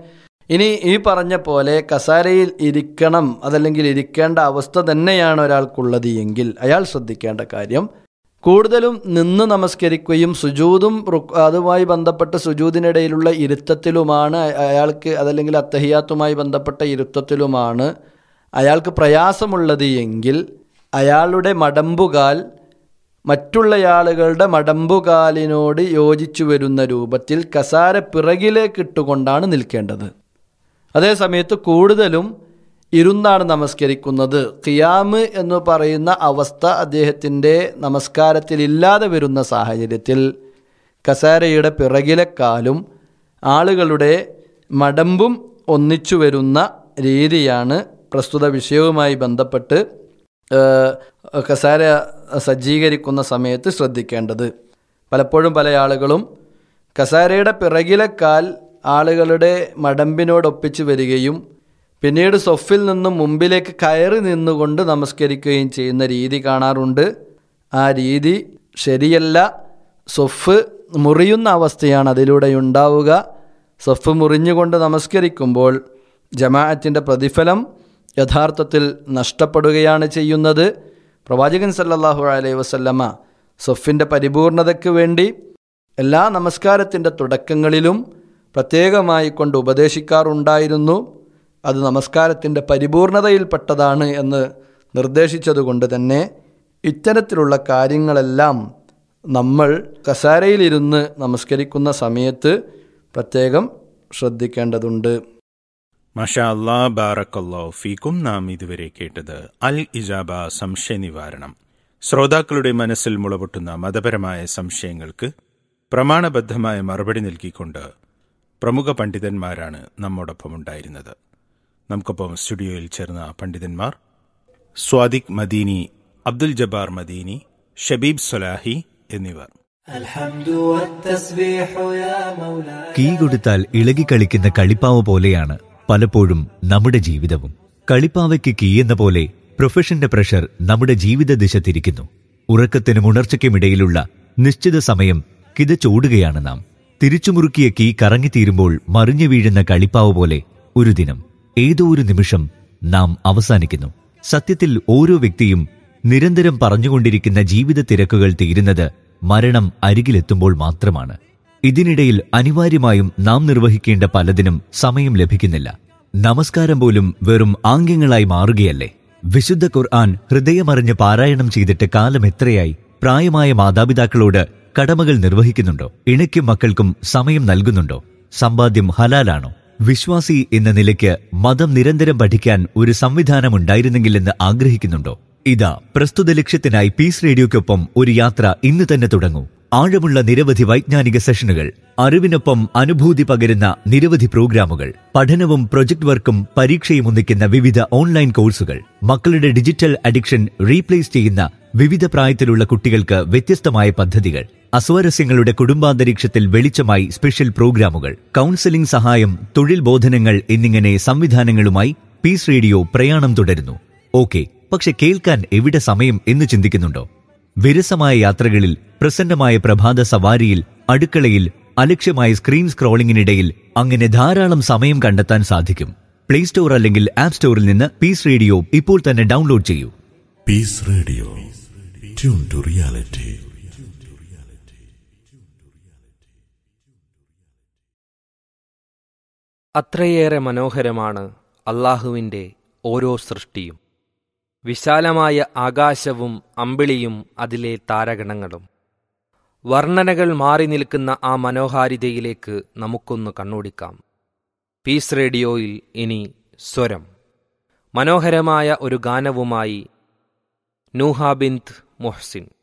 ഇനി ഈ പറഞ്ഞ പോലെ കസാരയിൽ ഇരിക്കണം അതല്ലെങ്കിൽ ഇരിക്കേണ്ട അവസ്ഥ തന്നെയാണ് ഒരാൾക്കുള്ളത് എങ്കിൽ അയാൾ ശ്രദ്ധിക്കേണ്ട കാര്യം കൂടുതലും നിന്ന് നമസ്കരിക്കുകയും സുജൂതും റുക്- അതുമായി ബന്ധപ്പെട്ട സുജൂതിനിടയിലുള്ള ഇരുത്തത്തിലുമാണ് അ- അയാൾക്ക് അതല്ലെങ്കിൽ അത്തഹിയാത്തുമായി ബന്ധപ്പെട്ട ഇരുത്തത്തിലുമാണ് അയാൾക്ക് പ്രയാസമുള്ളത് എങ്കിൽ അയാളുടെ മടമ്പുകാൽ മറ്റുള്ള ആളുകളുടെ മടമ്പുകാലിനോട് യോജിച്ചു വരുന്ന രൂപത്തിൽ കസാര പിറകിലേക്ക് ഇട്ടുകൊണ്ടാണ് നിൽക്കേണ്ടത് അതേ സമയത്ത് കൂടുതലും ഇരുന്നാണ് നമസ്കരിക്കുന്നത് ഖിയാമ് എന്ന് പറയുന്ന അവസ്ഥ അദ്ദേഹത്തിൻ്റെ നമസ്കാരത്തിൽ ഇല്ലാതെ വരുന്ന സാഹചര്യത്തിൽ കസാരയുടെ പിറകിലെ കാലും ആളുകളുടെ മടമ്പും ഒന്നിച്ചു വരുന്ന രീതിയാണ് പ്രസ്തുത വിഷയവുമായി ബന്ധപ്പെട്ട് ഏഹ്, കസാര സജ്ജീകരിക്കുന്ന സമയത്ത് ശ്രദ്ധിക്കേണ്ടത് പലപ്പോഴും പല ആളുകളും കസാരയുടെ പിറകിലെ കാൽ ആളുകളുടെ മടമ്പിനോടൊപ്പിച്ച് വരികയും പിന്നീട് സൊഫിൽ നിന്നും മുമ്പിലേക്ക് കയറി നിന്നുകൊണ്ട് നമസ്കരിക്കുകയും ചെയ്യുന്ന രീതി കാണാറുണ്ട് ആ രീതി ശരിയല്ല സൊഫ് മുറിയുന്ന അവസ്ഥയാണ് അതിലൂടെ ഉണ്ടാവുക സൊഫ് മുറിഞ്ഞുകൊണ്ട് നമസ്കരിക്കുമ്പോൾ ജമാഅത്തിൻ്റെ പ്രതിഫലം യഥാർത്ഥത്തിൽ നഷ്ടപ്പെടുകയാണ് ചെയ്യുന്നത് പ്രവാചകൻ സല്ലല്ലാഹു അലൈഹി വസല്ലമ സൊഫിൻ്റെ പരിപൂർണതയ്ക്ക് വേണ്ടി എല്ലാ നമസ്കാരത്തിൻ്റെ തുടക്കങ്ങളിലും പ്രത്യേകമായി കൊണ്ട് ഉപദേശിക്കാറുണ്ടായിരുന്നു അത് നമസ്കാരത്തിൻ്റെ പരിപൂർണതയിൽപ്പെട്ടതാണ് എന്ന് നിർദ്ദേശിച്ചതുകൊണ്ട് തന്നെ ഇത്തരത്തിലുള്ള കാര്യങ്ങളെല്ലാം നമ്മൾ കസാരയിലിരുന്ന് നമസ്കരിക്കുന്ന സമയത്ത് പ്രത്യേകം ശ്രദ്ധിക്കേണ്ടതുണ്ട് മഷാ അല്ലാ ബാറക്കല്ലോ ഫീക്കും നാം ഇതുവരെ കേട്ടത് അൽ ഇജാബ സംശയ നിവാരണം ശ്രോതാക്കളുടെ മനസ്സിൽ മുളപൊട്ടുന്ന മതപരമായ സംശയങ്ങൾക്ക് പ്രമാണബദ്ധമായ മറുപടി നൽകിക്കൊണ്ട് പ്രമുഖ പണ്ഡിതന്മാരാണ് നമ്മോടൊപ്പം ഉണ്ടായിരുന്നത് നമുക്കൊപ്പം സ്റ്റുഡിയോയിൽ ചേർന്ന പണ്ഡിതന്മാർ സ്വാദിഖ് മദീനി അബ്ദുൽ ജബ്ബാർ മദീനി ഷബീബ് സൊലാഹി എന്നിവർ കീ കൊടുത്താൽ ഇളകിക്കളിക്കുന്ന കളിപ്പാവ് പോലെയാണ് പലപ്പോഴും നമ്മുടെ ജീവിതവും കളിപ്പാവയ്ക്ക് കീ എന്ന പോലെ പ്രൊഫഷന്റെ പ്രഷർ നമ്മുടെ ജീവിത ദിശ തിരിക്കുന്നു ഉറക്കത്തിനും ഉണർച്ചയ്ക്കുമിടയിലുള്ള നിശ്ചിത സമയം കിതച്ചോടുകയാണ് നാം തിരിച്ചുമുറുക്കിയ കീ കറങ്ങിത്തീരുമ്പോൾ മറിഞ്ഞു വീഴുന്ന കളിപ്പാവ് പോലെ ഒരു ദിനം ഏതോ ഒരു നിമിഷം നാം അവസാനിക്കുന്നു സത്യത്തിൽ ഓരോ വ്യക്തിയും നിരന്തരം പറഞ്ഞുകൊണ്ടിരിക്കുന്ന ജീവിത തിരക്കുകൾ തീരുന്നത് മരണം അരികിലെത്തുമ്പോൾ മാത്രമാണ് ഇതിനിടയിൽ അനിവാര്യമായും നാം നിർവഹിക്കേണ്ട പലതിനും സമയം ലഭിക്കുന്നില്ല നമസ്കാരം പോലും വെറും ആംഗ്യങ്ങളായി മാറുകയല്ലേ വിശുദ്ധ ഖുർആൻ ഹൃദയമറിഞ്ഞ് പാരായണം ചെയ്തിട്ട് കാലം എത്രയായി പ്രായമായ മാതാപിതാക്കളോട് കടമകൾ നിർവഹിക്കുന്നുണ്ടോ ഇണയ്ക്കും മക്കൾക്കും സമയം നൽകുന്നുണ്ടോ സമ്പാദ്യം ഹലാലാണോ വിശ്വാസി എന്ന നിലയ്ക്ക് മതം നിരന്തരം പഠിക്കാൻ ഒരു സംവിധാനം ഉണ്ടായിരുന്നെങ്കിലെന്ന് ആഗ്രഹിക്കുന്നുണ്ടോ ഇതാ പ്രസ്തുത ലക്ഷ്യത്തിനായി പീസ് റേഡിയോയ്ക്കൊപ്പം ഒരു യാത്ര ഇന്ന് തന്നെ തുടങ്ങൂ ആഴമുള്ള നിരവധി വൈജ്ഞാനിക സെഷനുകൾ അറിവിനൊപ്പം അനുഭൂതി പകരുന്ന നിരവധി പ്രോഗ്രാമുകൾ പഠനവും പ്രൊജക്ട് വർക്കും പരീക്ഷയും ഒന്നിക്കുന്ന വിവിധ ഓൺലൈൻ കോഴ്സുകൾ മക്കളുടെ ഡിജിറ്റൽ അഡിക്ഷൻ റീപ്ലേസ് ചെയ്യുന്ന വിവിധ പ്രായത്തിലുള്ള കുട്ടികൾക്ക് വ്യത്യസ്തമായ പദ്ധതികൾ അസ്വാരസ്യങ്ങളുടെ കുടുംബാന്തരീക്ഷത്തിൽ വെളിച്ചമായി സ്പെഷ്യൽ പ്രോഗ്രാമുകൾ കൗൺസിലിംഗ് സഹായം തൊഴിൽ ബോധനങ്ങൾ എന്നിങ്ങനെ സംവിധാനങ്ങളുമായി പീസ് റേഡിയോ പ്രയാണം തുടരുന്നു ഓക്കെ പക്ഷെ കേൾക്കാൻ എവിടെ സമയം എന്ന് ചിന്തിക്കുന്നുണ്ടോ വിരസമായ യാത്രകളിൽ പ്രസന്നമായ പ്രഭാത സവാരിയിൽ അടുക്കളയിൽ അലക്ഷ്യമായ സ്ക്രീൻ സ്ക്രോളിംഗിനിടയിൽ അങ്ങനെ ധാരാളം സമയം കണ്ടെത്താൻ സാധിക്കും പ്ലേ സ്റ്റോർ അല്ലെങ്കിൽ ആപ്പ് സ്റ്റോറിൽ നിന്ന് പീസ് റേഡിയോ ഇപ്പോൾ തന്നെ ഡൗൺലോഡ് ചെയ്യൂ Peace Radio. Tune to reality. അത്രയേറെ മനോഹരമാണ് അള്ളാഹുവിൻ്റെ ഓരോ സൃഷ്ടിയും വിശാലമായ ആകാശവും അമ്പിളിയും അതിലെ താരഗണങ്ങളും വർണ്ണനകൾ മാറി നിൽക്കുന്ന ആ മനോഹാരിതയിലേക്ക് നമുക്കൊന്ന് കണ്ണോടിക്കാം പീസ് റേഡിയോയിൽ ഇനി സ്വരം മനോഹരമായ ഒരു ഗാനവുമായി നൂഹ ബിന്ത് മുഹ്സിൻ